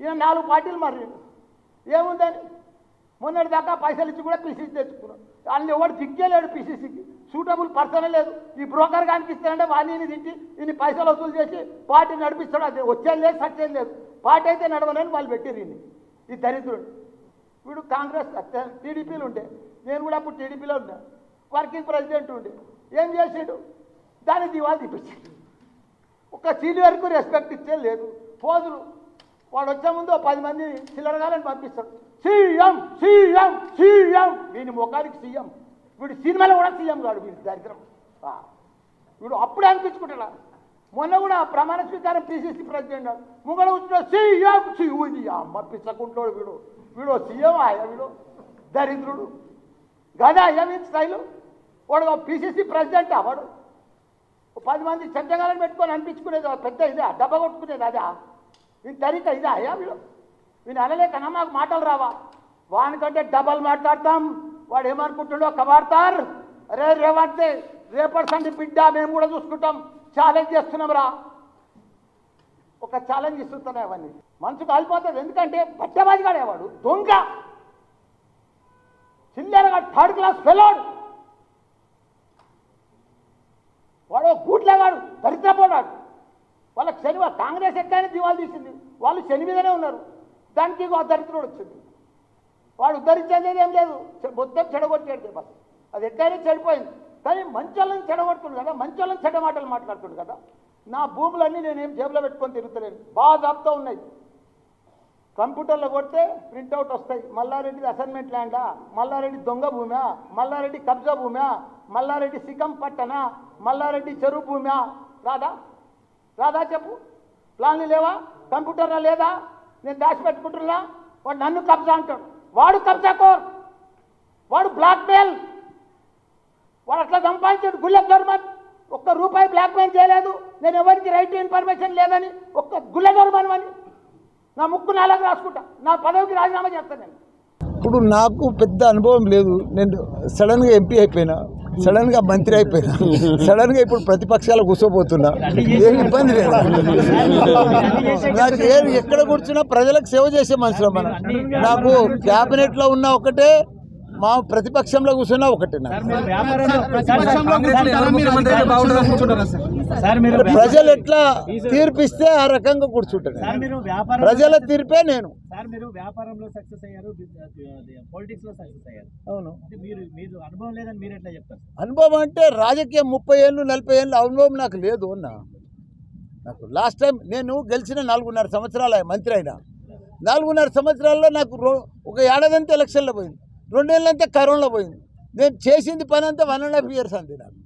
ఈయన నాలుగు పార్టీలు మరి ఏముందని మొన్నటి దాకా పైసలు ఇచ్చి కూడా పీసీసీ తెచ్చుకున్నాం వాళ్ళు ఎవడు దిగ్గలేడు పీసీసీకి సూటబుల్ పర్సన్ లేదు ఈ బ్రోకర్ గానికి ఇస్తాడంటే వాడిని తిట్టి ఈయన పైసలు వసూలు చేసి పార్టీ నడిపిస్తాడు అది వచ్చేది లేదు సచ్చేది లేదు పార్టీ అయితే నడవలేని వాళ్ళు పెట్టిరు ఈయన్ని. ఈ దరిద్రుడు వీడు కాంగ్రెస్ టీడీపీలు ఉండే నేను కూడా అప్పుడు టీడీపీలో ఉన్నా వర్కింగ్ ప్రెసిడెంట్ ఉండే ఏం చేసాడు దాన్ని దివాళ తీపించాడు ఒక సీనియర్ వరకు రెస్పెక్ట్ ఇచ్చే లేదు పోదులు వాడు వచ్చే ముందు ఓ పది మంది చిల్లరగాలని పంపిస్తాడు సీఎం సీఎం సీఎం వీని ముఖానికి సీఎం వీడు సినిమాలో కూడా సీఎం కాడు వీడి దరిద్రం ఆ. వీడు అప్పుడే అనిపించుకుంటాడా మొన్న కూడా ప్రమాణ స్వీకారం పిసిసి ప్రెసిడెంట్ ముంగడ వచ్చిన సీఎం సీఈ అమ్మ పిచ్చకుంటోడు వీడు వీడు సీఎం ఆయా వీడు దరిద్రుడు గదా అయ్యా వీడి స్టైలు వాడు పిసిసి ప్రెసిడెంట్ వాడు ఓ పది మంది చెంచగాలని పెట్టుకొని అనిపించుకునేది ఆ పెద్ద ఇదే డబ్బా కొట్టుకునేది అదా వీని తరిక ఇదా అయ్యా వీడు వీని అనలేకనా మాకు మాటలు రావా వానికంటే డబల్ మాట్లాడతాం వాడు ఏమనుకుంటుండో కబాడతారు అరే రేవంతే రేపటి సంది బిడ్డ మేము కూడా చూసుకుంటాం ఛాలెంజ్ చేస్తున్నాం రా ఒక ఛాలెంజ్ ఇస్తున్నాయి అవన్నీ మనసు కాలిపోతుంది ఎందుకంటే పట్టబాజిగాడే వాడు దొంగ చిల్లరగా థర్డ్ క్లాస్ ఫెలోడ్ వాడు గూట్లేగాడు దరిద్రపోడాడు వాళ్ళకి శని కాంగ్రెస్ ఎక్కడైనా దివాలు తీసింది వాళ్ళు శని మీదనే ఉన్నారు దానికి ఇంకో దరిద్రుడు వచ్చింది వాడు ఉద్ధరించేది ఏం లేదు చె- మొత్తం చెడగొట్టాడు బస్ అది ఎక్కడైనా చెడిపోయింది కానీ మంచోళ్ళని చెడగొడుతుంది కదా మంచోళ్ళని చెడ్డ మాటలు మాట్లాడుతుంది కదా నా భూములన్నీ నేనేం జేబులో పెట్టుకొని తిరుగుతలేను బాగా జాబ్తా ఉన్నాయి కంప్యూటర్లో కొడితే ప్రింట్అవుట్ వస్తాయి మల్లారెడ్డి అసైన్మెంట్ ల్యాండా మల్లారెడ్డి దొంగ భూమా మల్లారెడ్డి కబ్జా భూమా మల్లారెడ్డి సిగం పట్టణ మల్లారెడ్డి చెరువు భూమా రాదా రాదా చెప్పు ప్లాన్లు లేవా కంప్యూటర్లో లేదా నేను దాచిపెట్టుకుంటున్నా వాడు నన్ను కబ్జా అంటాడు వాడు కబ్జా కోర్ వాడు బ్లాక్మెయిల్ వాడు అట్లా సంపాదించాడు గుల్లె గవర్నమెంట్ ఒక్క రూపాయి బ్లాక్మెయిల్ చేయలేదు నేను ఎవరికి రైట్ టు ఇన్ఫర్మేషన్ లేదని ఒక్క గుల్లె గవర్నమెంట్ అని నా ముక్కు నాలుగు రాసుకుంటా నా పదవికి రాజీనామా చేస్తాను నేను ఇప్పుడు నాకు పెద్ద అనుభవం లేదు నేను సడన్గా ఎంపీ అయిపోయినా సడన్గా మంత్రి అయిపోయినా సడన్గా ఇప్పుడు ప్రతిపక్షాలు కూర్చోబోతున్నా ఏం ఇబ్బంది లేదు నాకు ఏం ఎక్కడ కూర్చున్నా ప్రజలకు సేవ చేసే మనుషులు మనం నాకు క్యాబినెట్లో ఉన్న ఒకటే మా ప్రతిపక్షంలో కూర్చున్నా ఒకటే నాకు సార్ మీరు ప్రజలు ఎట్లా తీర్పిస్తే ఆ రకంగా కూర్చుంటాను సార్ మీరు వ్యాపారం ప్రజల తీర్పే నేను సార్ మీరు వ్యాపారంలో సక్సెస్ అయ్యారు పాలిటిక్స్ లో సక్సెస్ అయ్యారు అవును అంటే మీరు మీరు అనుభవం లేదని మీరు ఎట్లా చెప్తారు అనుభవం అంటే రాజకీయం ముప్పై ఏళ్ళు నలభై ఏళ్ళు అనుభవం నాకు లేదు అన్న నాకు లాస్ట్ టైం నేను గెలిచిన నాలుగున్నర సంవత్సరాలు మంత్రి అయినా నాలుగున్నర సంవత్సరాల్లో నాకు రో- ఒక ఏడాదంతా ఎలక్షన్లో పోయింది రెండేళ్ళంతా కరోనాలో పోయింది నేను చేసింది పని అంతా వన్ అండ్ హాఫ్ ఇయర్స్ అంతే నాకు